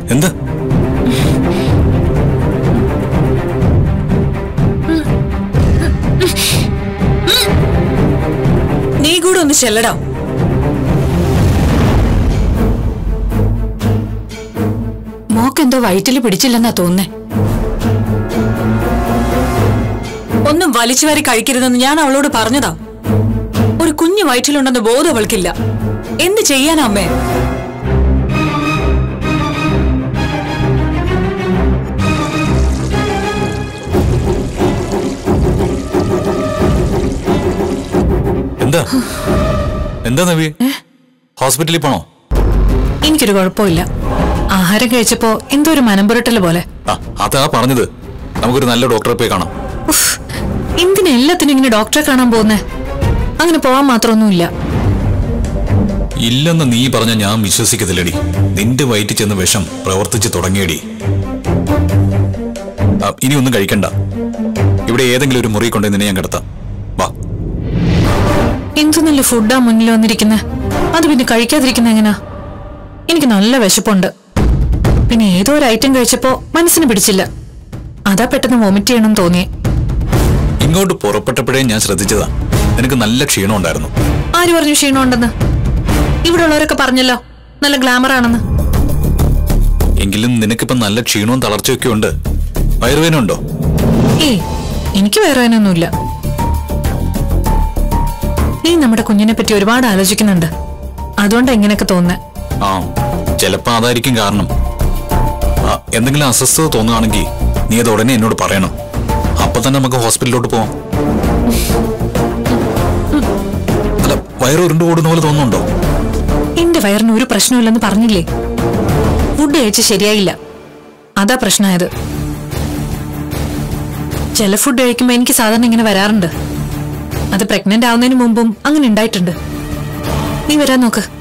എന്താ നീ കൂടെ ഒന്ന് ചെല്ലടാ മോക്കെന്തോ വയറ്റിൽ പിടിച്ചില്ലെന്നാ തോന്നുന്നേ ഒന്നും വലിച്ചു വാരി കഴിക്കരുതെന്ന് ഞാൻ അവളോട് പറഞ്ഞതാ ഒരു കുഞ്ഞു വയറ്റിലുണ്ടെന്ന് ബോധം അവൾക്കില്ല എന്ത് ചെയ്യാനാ അമ്മേ എന്താ എന്താ നവി ഹോസ്പിറ്റലിൽ പോണോ എനിക്കൊരു കുഴപ്പമില്ല ആഹാരം കഴിച്ചപ്പോ എന്തോ ഒരു മനംപുരട്ടൽ പോലെ ആ അതാ പറഞ്ഞത് നമുക്കൊരു നല്ല ഡോക്ടറെ പോയി കാണാം ഉഫ്, എന്തിനാ എല്ലാത്തിനും ഇങ്ങനെ ഡോക്ടറെ കാണാൻ പോകുന്നേ അങ്ങനെ പോവാൻ മാത്രമൊന്നുമില്ല ഇല്ലെന്ന് നീ പറഞ്ഞ ഞാൻ വിശ്വസിക്കത്തില്ലടി നിന്റെ വയറ്റിൽ ചെന്ന് വിഷം പ്രവർത്തിച്ച് തുടങ്ങിയടി ആ, ഇനി ഒന്നും കഴിക്കണ്ട ഇവിടെ ഏതെങ്കിലും ഒരു മുറി കൊണ്ടേ നിന്നെ ഞാൻ കിടത്താം വാ എന്തു നല്ല ഫുഡാ മുന്നിൽ വന്നിരിക്കുന്നെ അത് പിന്നെ കഴിക്കാതിരിക്കുന്ന എങ്ങനാ എനിക്ക് നല്ല വിശപ്പുണ്ട് പിന്നെ ഏതോ ഒരു ഐറ്റം കഴിച്ചപ്പോ മനസ്സിന് പിടിച്ചില്ല അതാ പെട്ടെന്ന് വോമിറ്റ് ചെയ്യണം തോന്നിയേ ഇങ്ങോട്ട് പുറപ്പെട്ടപ്പോഴേ ഞാൻ ശ്രദ്ധിച്ചതാ നിനക്ക് നല്ല ക്ഷീണം ഉണ്ടായിരുന്നു ആര് പറഞ്ഞു ക്ഷീണമുണ്ടെന്ന് ഇവിടെ ഉള്ളവരൊക്കെ പറഞ്ഞല്ലോ നല്ല ഗ്ലാമർ ആണെന്ന് എങ്കിലും നിനക്കിപ്പം നല്ല ക്ഷീണവും തളർച്ചയൊക്കെ ഉണ്ട് വയറുവേന ഉണ്ടോ ഏയ് എനിക്ക് വേറെ അതിനൊന്നുമില്ല നീ നമ്മുടെ കുഞ്ഞിനെ പറ്റി ഒരുപാട് ആലോചിക്കുന്നുണ്ട് അതുകൊണ്ടാ ഇങ്ങനെയൊക്കെ തോന്നുന്നേ ആ ചിലപ്പോ അതായിരിക്കും കാരണം ആ, എന്തെങ്കിലും അസ്വസ്ഥത തോന്നുകയാണെങ്കിൽ നീ അത് ഉടനെ എന്നോട് പറയണം അപ്പൊ തന്നെ നമുക്ക് ഹോസ്പിറ്റലിലോട്ട് പോവാം അല്ല വയറ് ഉരുണ്ട് ഓടുന്ന പോലെ തോന്നുന്നുണ്ടോ എന്റെ വയറിന് ഒരു പ്രശ്നമില്ലെന്ന് പറഞ്ഞില്ലേ ഫുഡ് കഴിച്ച് ശരിയായില്ല അതാ പ്രശ്നമായത് ചില ഫുഡ് കഴിക്കുമ്പോ എനിക്ക് സാധാരണ ഇങ്ങനെ വരാറുണ്ട് അത് പ്രഗ്നന്റ് ആവുന്നതിന് മുമ്പും അങ്ങനെ ഉണ്ടായിട്ടുണ്ട് നീ വരാൻ നോക്ക്